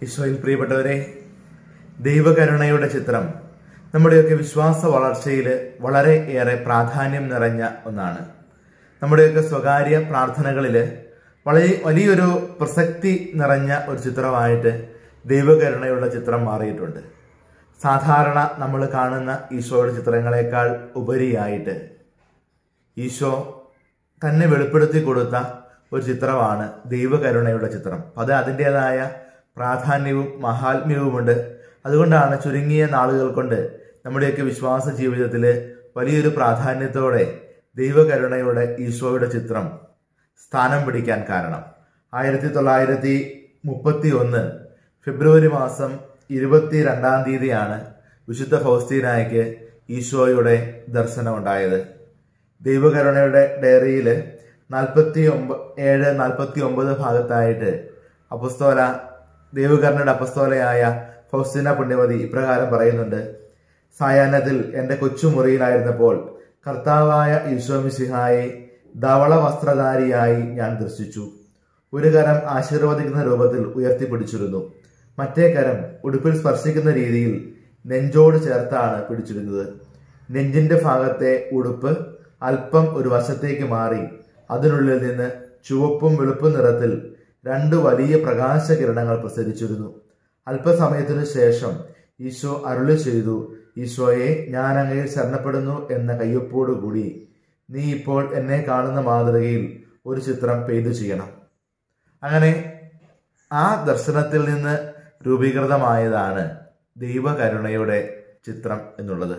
ഈശോയിൽ പ്രിയപ്പെട്ടവരെ ദൈവകരുണയുടെ ചിത്രം നമ്മുടെയൊക്കെ വിശ്വാസ വളർച്ചയിൽ വളരെ ഏറെ പ്രാധാന്യം നിറഞ്ഞ ഒന്നാണ് നമ്മുടെയൊക്കെ സ്വകാര്യ പ്രാർത്ഥനകളിൽ വളരെ വലിയൊരു പ്രസക്തി നിറഞ്ഞ ഒരു ചിത്രമായിട്ട് ദൈവകരുണയുള്ള ചിത്രം മാറിയിട്ടുണ്ട് സാധാരണ നമ്മൾ കാണുന്ന ഈശോയുടെ ചിത്രങ്ങളെക്കാൾ ഉപരിയായിട്ട് ഈശോ തന്നെ വെളിപ്പെടുത്തി കൊടുത്ത ഒരു ചിത്രമാണ് ദൈവകരുണയുടെ ചിത്രം അത് അതിൻ്റെതായ പ്രാധാന്യവും മഹാത്മ്യവുമുണ്ട് അതുകൊണ്ടാണ് ചുരുങ്ങിയ നാളുകൾ കൊണ്ട് നമ്മുടെയൊക്കെ വിശ്വാസ ജീവിതത്തിൽ വലിയൊരു പ്രാധാന്യത്തോടെ ദൈവകരുണയുടെ ഈശോയുടെ ചിത്രം സ്ഥാനം പിടിക്കാൻ കാരണം ആയിരത്തി തൊള്ളായിരത്തി മുപ്പത്തി ഒന്ന് ഫെബ്രുവരി മാസം ഇരുപത്തി രണ്ടാം തീയതിയാണ് വിശുദ്ധ ഫൗസ്തീനായ്ക്ക് ഈശോയുടെ ദർശനമുണ്ടായത് ദൈവകരുണയുടെ ഡയറിയിൽ നാൽപ്പത്തി ഒമ്പ ഏഴ് നാൽപ്പത്തി ഒമ്പത് ഭാഗത്തായിട്ട് അപസ്തോല ദൈവകരുണയുടെ അപസ്തോലയായ ഫൗസ്തീന പുണ്യവതി ഇപ്രകാരം പറയുന്നുണ്ട് സായാഹ്നത്തിൽ എൻ്റെ കൊച്ചുമുറിയിലായിരുന്നപ്പോൾ കർത്താവായ ഈശോമിസിഹായെ ധവള വസ്ത്രധാരിയായി ഞാൻ ദർശിച്ചു ഒരു കരം ആശീർവദിക്കുന്ന രൂപത്തിൽ ഉയർത്തിപ്പിടിച്ചിരുന്നു മറ്റേ കരം ഉടുപ്പിൽ സ്പർശിക്കുന്ന രീതിയിൽ നെഞ്ചോട് ചേർത്താണ് പിടിച്ചിരുന്നത് നെഞ്ചിന്റെ ഭാഗത്തെ ഉടുപ്പ് അല്പം ഒരു വശത്തേക്ക് മാറി അതിനുള്ളിൽ നിന്ന് ചുവപ്പും വെളുപ്പും നിറത്തിൽ രണ്ട് വലിയ പ്രകാശകിരണങ്ങൾ പ്രസരിച്ചിരുന്നു അല്പസമയത്തിനു ശേഷം ഈശോ അരുളി ചെയ്തു ഈശോയെ ഞാൻ അങ്ങയിൽ ശരണപ്പെടുന്നു എന്ന കയ്യൊപ്പോടുകൂടി നീ ഇപ്പോൾ എന്നെ കാണുന്ന മാതൃകയിൽ ഒരു ചിത്രം പെയ്തു ചെയ്യണം അങ്ങനെ ആ ദർശനത്തിൽ നിന്ന് രൂപീകൃതമായതാണ് ദൈവകരുണയുടെ ചിത്രം എന്നുള്ളത്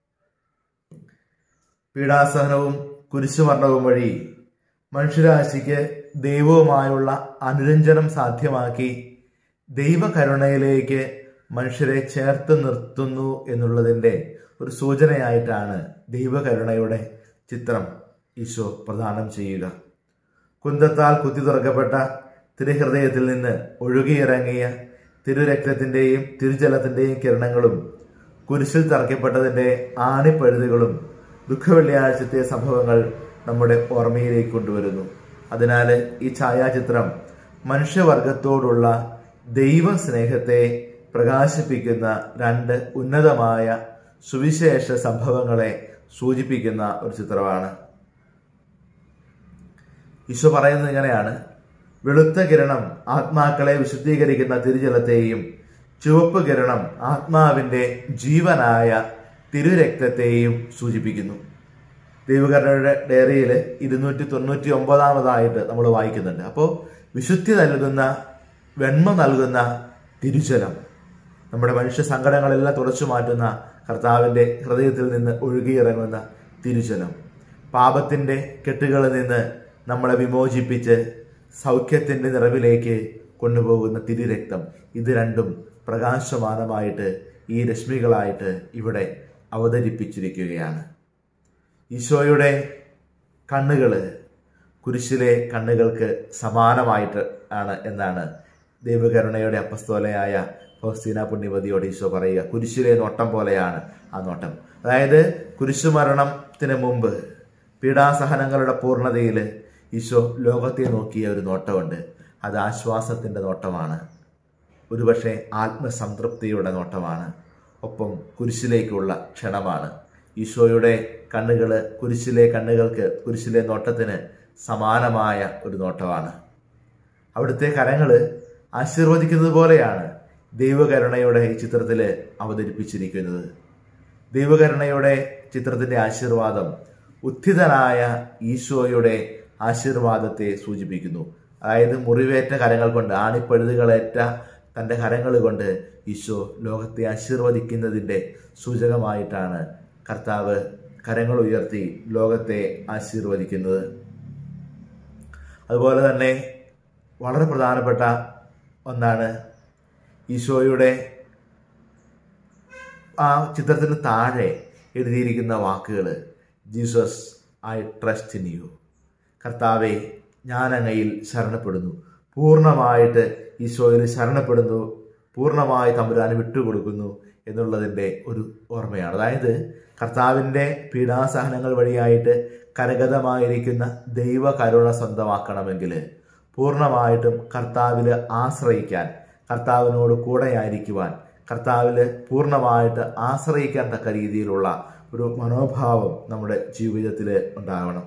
പീഡാസഹനവും കുരിശുമരണവും വഴി മനുഷ്യരാശിക്ക് ദൈവവുമായുള്ള അനുരഞ്ജനം സാധ്യമാക്കി ദൈവകരുണയിലേക്ക് മനുഷ്യരെ ചേർത്ത് നിർത്തുന്നു എന്നുള്ളതിൻ്റെ ഒരു സൂചനയായിട്ടാണ് ദൈവകരുണയുടെ ചിത്രം ഈശോ പ്രദാനം ചെയ്യുക കുന്തത്താൽ കുത്തി തുറക്കപ്പെട്ട തിരുഹൃദയത്തിൽ നിന്ന് ഒഴുകിയിറങ്ങിയ തിരുരക്തത്തിന്റെയും തിരുജലത്തിന്റെയും കിരണങ്ങളും കുരിശിൽ തറക്കപ്പെട്ടതിന്റെ ആണിപ്പഴുതുകളും ദുഃഖവെള്ളിയാഴ്ചത്തെ സംഭവങ്ങൾ നമ്മുടെ ഓർമ്മയിലേക്ക് കൊണ്ടുവരുന്നു അതിനാൽ ഈ ഛായാചിത്രം മനുഷ്യവർഗത്തോടുള്ള ദൈവസ്നേഹത്തെ പ്രകാശിപ്പിക്കുന്ന രണ്ട് ഉന്നതമായ സുവിശേഷ സംഭവങ്ങളെ സൂചിപ്പിക്കുന്ന ഒരു ചിത്രമാണ് ഈശോ പറയുന്നത് ഇങ്ങനെയാണ് വെളുത്ത കിരണം ആത്മാക്കളെ വിശുദ്ധീകരിക്കുന്ന തിരുജലത്തെയും ചുവപ്പ് കിരണം ആത്മാവിന്റെ ജീവനായ തിരുരക്തത്തെയും സൂചിപ്പിക്കുന്നു ദൈവകരണയുടെ ഡയറിയിൽ ഇരുന്നൂറ്റി തൊണ്ണൂറ്റി ഒമ്പതാമതായിട്ട് നമ്മൾ വായിക്കുന്നുണ്ട് അപ്പോൾ വിശുദ്ധി നൽകുന്ന വെണ്മ നൽകുന്ന തിരുജലം നമ്മുടെ മനുഷ്യ സങ്കടങ്ങളെല്ലാം തുടച്ചു മാറ്റുന്ന കർത്താവിൻ്റെ ഹൃദയത്തിൽ നിന്ന് ഒഴുകിയിറങ്ങുന്ന തിരുജലം പാപത്തിൻ്റെ കെട്ടുകളിൽ നിന്ന് നമ്മളെ വിമോചിപ്പിച്ച് സൗഖ്യത്തിൻ്റെ നിറവിലേക്ക് കൊണ്ടുപോകുന്ന തിരുരക്തം ഇത് രണ്ടും പ്രകാശമാനമായിട്ട് ഈ രശ്മികളായിട്ട് ഇവിടെ അവതരിപ്പിച്ചിരിക്കുകയാണ് ഈശോയുടെ കണ്ണുകൾ കുരിശിലെ കണ്ണുകൾക്ക് സമാനമായിട്ട് ആണ് എന്നാണ് ദൈവകരുണയുടെ അപ്പസ്തോലയായ ഫൗസ്തീന പുണ്യവതിയോട് ഈശോ പറയുക കുരിശിലെ നോട്ടം പോലെയാണ് ആ നോട്ടം അതായത് കുരിശുമരണത്തിന് മുമ്പ് പീഡാസഹനങ്ങളുടെ പൂർണ്ണതയിൽ ഈശോ ലോകത്തെ നോക്കിയ ഒരു നോട്ടമുണ്ട് അത് ആശ്വാസത്തിൻ്റെ നോട്ടമാണ് ഒരുപക്ഷെ ആത്മസംതൃപ്തിയുടെ നോട്ടമാണ് ഒപ്പം കുരിശിലേക്കുള്ള ക്ഷണമാണ് ഈശോയുടെ കണ്ണുകൾ കുരിശിലെ കണ്ണുകൾക്ക് കുരിശിലെ നോട്ടത്തിന് സമാനമായ ഒരു നോട്ടമാണ് അവിടുത്തെ കരങ്ങൾ ആശീർവദിക്കുന്നത് പോലെയാണ് ദൈവകരുണയുടെ ഈ ചിത്രത്തിൽ അവതരിപ്പിച്ചിരിക്കുന്നത് ദൈവകരുണയുടെ ചിത്രത്തിന്റെ ആശീർവാദം ഉത്ഥിതനായ ഈശോയുടെ ആശീർവാദത്തെ സൂചിപ്പിക്കുന്നു അതായത് മുറിവേറ്റ കരങ്ങൾ കൊണ്ട് ആണിപ്പഴുതുകളേറ്റ തൻ്റെ കരങ്ങൾ കൊണ്ട് ഈശോ ലോകത്തെ ആശീർവദിക്കുന്നതിൻ്റെ സൂചകമായിട്ടാണ് കർത്താവ് കരങ്ങൾ ഉയർത്തി ലോകത്തെ ആശീർവദിക്കുന്നത് അതുപോലെ തന്നെ വളരെ പ്രധാനപ്പെട്ട ഒന്നാണ് ഈശോയുടെ ആ ചിത്രത്തിന് താഴെ എഴുതിയിരിക്കുന്ന വാക്കുകൾ Jesus I trust in you കർത്താവെ ഞാൻ അങ്ങയിൽ ശരണപ്പെടുന്നു പൂർണ്ണമായിട്ട് ഈശോയിൽ ശരണപ്പെടുന്നു പൂർണ്ണമായി തമ്പുരാന് വിട്ടുകൊടുക്കുന്നു എന്നുള്ളതിൻ്റെ ഒരു ഓർമ്മയാണ് അതായത് കർത്താവിൻ്റെ പീഡാസഹനങ്ങൾ വഴിയായിട്ട് കരഗതമായിരിക്കുന്ന ദൈവ കരുണ സ്വന്തമാക്കണമെങ്കിൽ പൂർണ്ണമായിട്ടും കർത്താവിൽ ആശ്രയിക്കാൻ കർത്താവിനോട് കൂടെയായിരിക്കുവാൻ കർത്താവിൽ പൂർണ്ണമായിട്ട് ആശ്രയിക്കാൻ തക്ക രീതിയിലുള്ള ഒരു മനോഭാവം നമ്മുടെ ജീവിതത്തിൽ ഉണ്ടാകണം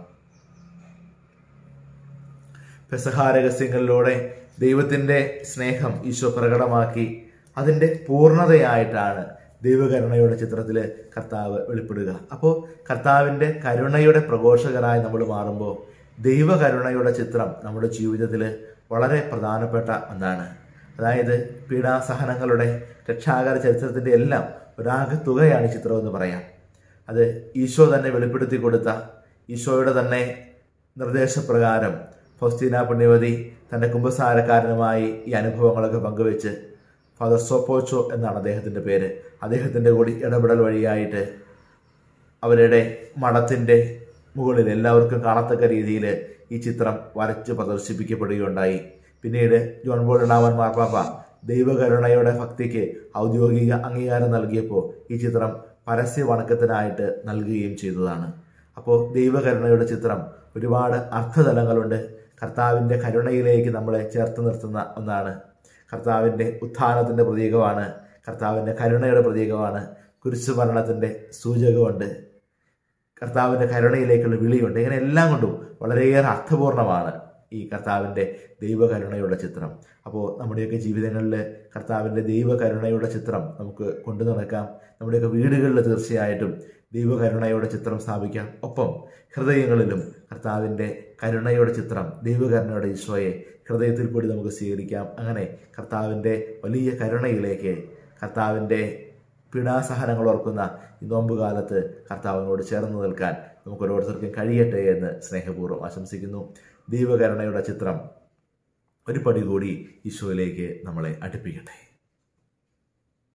പെസഹാരഹസ്യങ്ങളിലൂടെ ദൈവത്തിൻ്റെ സ്നേഹം ഈശോ പ്രകടമാക്കി അതിൻ്റെ പൂർണ്ണതയായിട്ടാണ് ദൈവകരുണയുടെ ചിത്രത്തിൽ കർത്താവ് വെളിപ്പെടുക അപ്പോൾ കർത്താവിൻ്റെ കരുണയുടെ പ്രഘോഷകരായി നമ്മൾ മാറുമ്പോൾ ദൈവകരുണയുടെ ചിത്രം നമ്മുടെ ജീവിതത്തിൽ വളരെ പ്രധാനപ്പെട്ട ഒന്നാണ് അതായത് പീഡാസഹനങ്ങളുടെ രക്ഷാകര ചരിത്രത്തിൻ്റെ എല്ലാം ഒരാകത്തുകയാണ് ഈ ചിത്രം എന്ന് പറയാം അത് ഈശോ തന്നെ വെളിപ്പെടുത്തി കൊടുത്ത ഈശോയുടെ തന്നെ നിർദ്ദേശപ്രകാരം ഫൗസ്തീന പുണ്യവതി തൻ്റെ കുംഭസാരക്കാരനുമായി ഈ അനുഭവങ്ങളൊക്കെ പങ്കുവെച്ച് ഫാദർ സോപ്പോച്ചോ എന്നാണ് അദ്ദേഹത്തിൻ്റെ പേര് അദ്ദേഹത്തിൻ്റെ കൂടി ഇടപെടൽ വഴിയായിട്ട് അവരുടെ മഠത്തിൻ്റെ മുകളിൽ എല്ലാവർക്കും കാണത്തക്ക രീതിയിൽ ഈ ചിത്രം വരച്ച് പ്രദർശിപ്പിക്കപ്പെടുകയുണ്ടായി പിന്നീട് ജോൺ ബോൾ രണ്ടാമൻ മാർപ്പാപ്പ ദൈവകരുണയുടെ ഭക്തിക്ക് ഔദ്യോഗിക അംഗീകാരം നൽകിയപ്പോൾ ഈ ചിത്രം പരസ്യ വണക്കത്തിനായിട്ട് നൽകുകയും ചെയ്തതാണ് അപ്പോൾ ദൈവകരുണയുടെ ചിത്രം ഒരുപാട് അർത്ഥതലങ്ങളുണ്ട് കർത്താവിൻ്റെ കരുണയിലേക്ക് നമ്മളെ ചേർത്ത് നിർത്തുന്ന ഒന്നാണ് കർത്താവിൻ്റെ ഉത്ഥാനത്തിൻ്റെ പ്രതീകമാണ് കർത്താവിൻ്റെ കരുണയുടെ പ്രതീകമാണ് കുരിശുമരണത്തിൻ്റെ സൂചകമുണ്ട് കർത്താവിൻ്റെ കരുണയിലേക്കുള്ള വിളിയുണ്ട് ഇങ്ങനെ എല്ലാം കൊണ്ടും വളരെയേറെ അർത്ഥപൂർണമാണ് ഈ കർത്താവിൻ്റെ ദൈവകരുണയുടെ ചിത്രം അപ്പോൾ നമ്മുടെയൊക്കെ ജീവിതങ്ങളിൽ കർത്താവിൻ്റെ ദൈവകരുണയുടെ ചിത്രം നമുക്ക് കൊണ്ടു നടക്കാം നമ്മുടെയൊക്കെ വീടുകളിൽ തീർച്ചയായിട്ടും ദൈവകരുണയുടെ ചിത്രം സ്ഥാപിക്കാം ഒപ്പം ഹൃദയങ്ങളിലും കർത്താവിൻ്റെ കരുണയുടെ ചിത്രം ദൈവകരുണയുടെ ഈശോയെ ഹൃദയത്തിൽ കൂടി നമുക്ക് സ്വീകരിക്കാം അങ്ങനെ കർത്താവിൻ്റെ വലിയ കരുണയിലേക്ക് കർത്താവിൻ്റെ പീഡാസഹനങ്ങൾ ഓർക്കുന്ന ഈ നോമ്പുകാലത്ത് കർത്താവിനോട് ചേർന്ന് നിൽക്കാൻ നമുക്ക് ഓരോരുത്തർക്കും കഴിയട്ടെ എന്ന് സ്നേഹപൂർവ്വം ആശംസിക്കുന്നു ദൈവകരുണയുടെ ചിത്രം ഒരു പടി കൂടി ഈശോയിലേക്ക് നമ്മളെ അടുപ്പിക്കട്ടെ